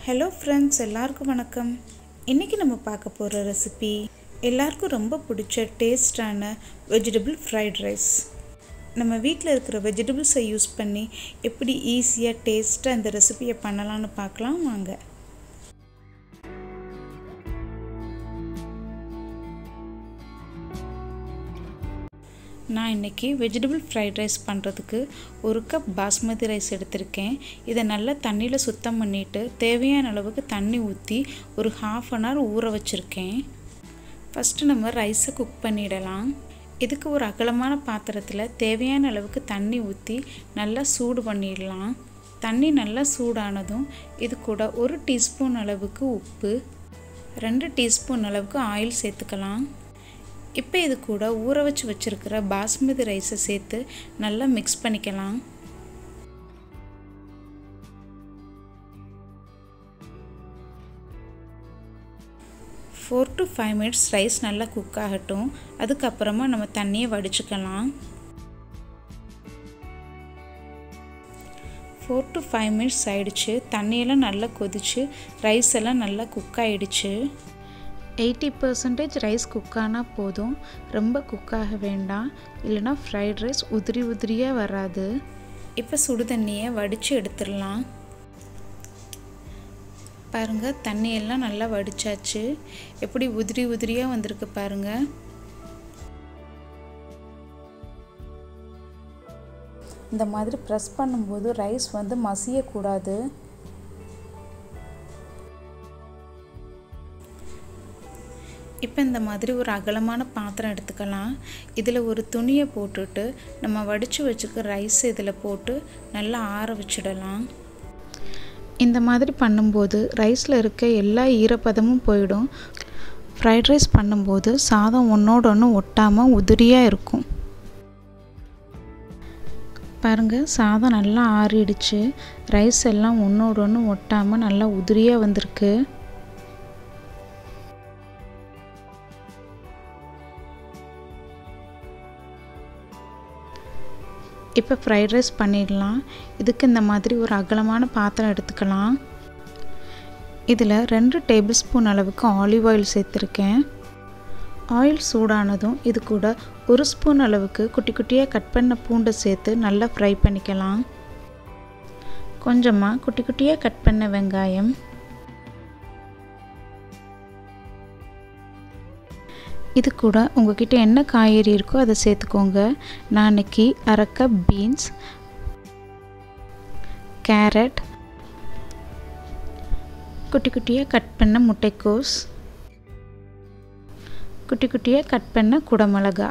hello friends எல்லாருக்கும் வணக்கம் இன்றைக்கி நம்ம பார்க்க போகிற ரெசிபி எல்லாருக்கும் ரொம்ப பிடிச்ச டேஸ்டான வெஜிடபிள் ஃப்ரைட் ரைஸ் நம்ம வீட்டில் இருக்கிற வெஜிடபிள்ஸை யூஸ் பண்ணி எப்படி ஈஸியாக டேஸ்ட்டாக இந்த ரெசிபியை பண்ணலான்னு பார்க்கலாம் வாங்க நான் இன்றைக்கி வெஜிடபிள் ஃப்ரைட் ரைஸ் பண்ணுறதுக்கு ஒரு கப் பாஸ்மதி ரைஸ் எடுத்திருக்கேன் இதை நல்லா தண்ணியில் சுத்தம் பண்ணிவிட்டு தேவையான அளவுக்கு தண்ணி ஊற்றி ஒரு ஹாஃப் அன் ஹவர் ஊற வச்சுருக்கேன் ஃபஸ்ட்டு நம்ம ரைஸை குக் பண்ணிடலாம் இதுக்கு ஒரு அகலமான பாத்திரத்தில் தேவையான அளவுக்கு தண்ணி ஊற்றி நல்லா சூடு பண்ணிடலாம் தண்ணி நல்லா சூடானதும் இது கூட ஒரு டீஸ்பூன் அளவுக்கு உப்பு ரெண்டு டீஸ்பூன் அளவுக்கு ஆயில் சேர்த்துக்கலாம் இப்போ இது கூட ஊற வச்சு வச்சுருக்கிற பாஸ்மதி ரைஸை சேர்த்து நல்லா மிக்ஸ் பண்ணிக்கலாம் four to five minutes rice நல்லா குக் ஆகட்டும் அதுக்கப்புறமா நம்ம தண்ணியை வடிச்சுக்கலாம் ஃபோர் டு ஃபைவ் மினிட்ஸ் ஆயிடுச்சு தண்ணியெல்லாம் நல்லா கொதிச்சு ரைஸ் எல்லாம் நல்லா குக் ஆகிடுச்சு எயிட்டி பர்சன்டேஜ் ரைஸ் குக் ஆனால் போதும் ரொம்ப குக் ஆக வேண்டாம் இல்லைனா ஃப்ரைட் ரைஸ் உதிரி உதிரியாக வராது இப்போ சுடு தண்ணியை வடித்து எடுத்துடலாம் பாருங்கள் தண்ணியெல்லாம் நல்லா வடித்தாச்சு எப்படி உதிரி உதிரியாக வந்திருக்கு பாருங்கள் இந்த மாதிரி ப்ரெஸ் பண்ணும்போது ரைஸ் வந்து மசியக்கூடாது இப்போ இந்த மாதிரி ஒரு அகலமான பாத்திரம் எடுத்துக்கலாம் இதில் ஒரு துணியை போட்டுட்டு நம்ம வடித்து வச்சுக்க ரைஸ் இதில் போட்டு நல்லா ஆற வச்சிடலாம் இந்த மாதிரி பண்ணும்போது ரைஸில் இருக்க எல்லா ஈரப்பதமும் போயிடும் ஃப்ரைட் ரைஸ் பண்ணும்போது சாதம் ஒன்றோட ஒன்று ஒட்டாமல் உதிரியாக இருக்கும் பாருங்கள் சாதம் நல்லா ஆறிடுச்சு ரைஸ் எல்லாம் ஒன்றோட ஒன்று ஒட்டாமல் நல்லா உதிரியாக வந்திருக்கு இப்போ ஃப்ரைட் ரைஸ் பண்ணிடலாம் இதுக்கு இந்த மாதிரி ஒரு அகலமான பாத்திரம் எடுத்துக்கலாம் இதில் ரெண்டு டேபிள் ஸ்பூன் அளவுக்கு ஆலிவ் ஆயில் சேர்த்துருக்கேன் ஆயில் சூடானதும் இது கூட ஒரு ஸ்பூன் அளவுக்கு குட்டி குட்டியாக கட் பண்ண பூண்டை சேர்த்து நல்லா ஃப்ரை பண்ணிக்கலாம் கொஞ்சமாக குட்டி குட்டியாக கட் பண்ண வெங்காயம் இது கூட உங்ககிட்ட என்ன காய்கறி இருக்கோ அதை சேர்த்துக்கோங்க நான் இன்னைக்கு அரை கப் பீன்ஸ் கேரட் குட்டி குட்டியாக கட் பண்ண முட்டைக்கோஸ் குட்டி குட்டியாக கட் பண்ண குடமிளகா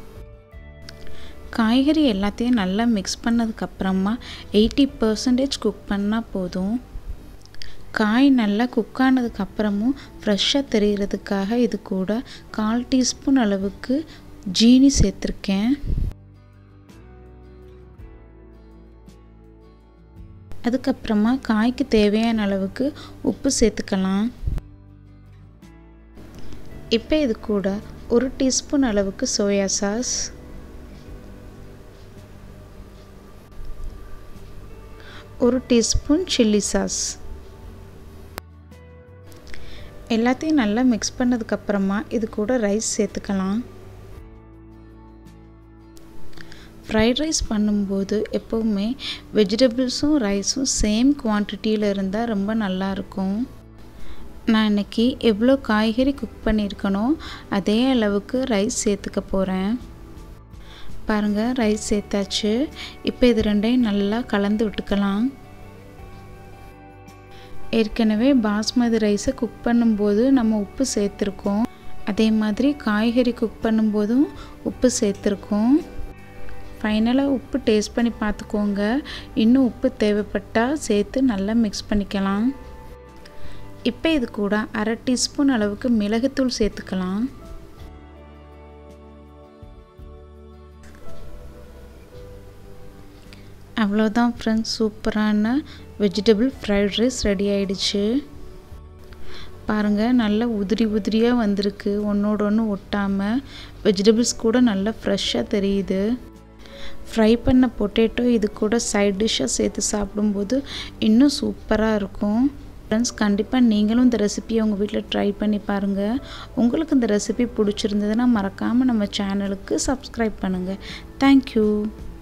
காய்கறி எல்லாத்தையும் நல்லா மிக்ஸ் பண்ணதுக்கப்புறமா எயிட்டி பர்சன்டேஜ் குக் பண்ணால் போதும் காய் நல்லா குக் ஆனதுக்கப்புறமும் ஃப்ரெஷ்ஷாக தெரிகிறதுக்காக இது கூட கால் டீஸ்பூன் அளவுக்கு ஜீனி சேர்த்துருக்கேன் அதுக்கப்புறமா காய்க்கு தேவையான அளவுக்கு உப்பு சேர்த்துக்கலாம் இப்போ இது கூட ஒரு டீஸ்பூன் அளவுக்கு சோயா சாஸ் ஒரு டீஸ்பூன் சில்லி சாஸ் எல்லாத்தையும் நல்லா மிக்ஸ் பண்ணதுக்கப்புறமா இது கூட ரைஸ் சேர்த்துக்கலாம் ஃப்ரைட் ரைஸ் பண்ணும்போது எப்போவுமே வெஜிடபிள்ஸும் ரைஸும் சேம் குவான்டிட்டியில் இருந்தால் ரொம்ப நல்லாயிருக்கும் நான் இன்றைக்கி எவ்வளோ காய்கறி குக் பண்ணியிருக்கனோ அதே அளவுக்கு ரைஸ் சேர்த்துக்க போகிறேன் பாருங்கள் ரைஸ் சேர்த்தாச்சு இப்போ இது ரெண்டையும் நல்லா கலந்து விட்டுக்கலாம் ஏற்கனவே பாஸ்மதி ரைஸை குக் பண்ணும்போது நம்ம உப்பு சேர்த்துருக்கோம் அதே மாதிரி காய்கறி குக் பண்ணும்போதும் உப்பு சேர்த்துருக்கோம் ஃபைனலாக உப்பு டேஸ்ட் பண்ணி பார்த்துக்கோங்க இன்னும் உப்பு தேவைப்பட்டால் சேர்த்து நல்லா மிக்ஸ் பண்ணிக்கலாம் இப்போ இது கூட அரை டீஸ்பூன் அளவுக்கு மிளகுத்தூள் சேர்த்துக்கலாம் அவ்வளோதான் ஃப்ரெண்ட்ஸ் சூப்பரான வெஜிடபிள் ஃப்ரைட் ரைஸ் ரெடி ஆயிடுச்சு பாருங்கள் நல்லா உதிரி உதிரியாக வந்திருக்கு ஒன்றோட ஒன்று ஒட்டாமல் வெஜிடபிள்ஸ் கூட நல்லா ஃப்ரெஷ்ஷாக தெரியுது ஃப்ரை பண்ண பொட்டேட்டோ இது கூட சைட் டிஷ்ஷாக சேர்த்து சாப்பிடும்போது இன்னும் சூப்பராக இருக்கும் ஃப்ரெண்ட்ஸ் கண்டிப்பாக நீங்களும் இந்த ரெசிபியை உங்கள் வீட்டில் ட்ரை பண்ணி பாருங்கள் உங்களுக்கு இந்த ரெசிபி பிடிச்சிருந்ததுன்னா மறக்காமல் நம்ம சேனலுக்கு சப்ஸ்கிரைப் பண்ணுங்கள் தேங்க்யூ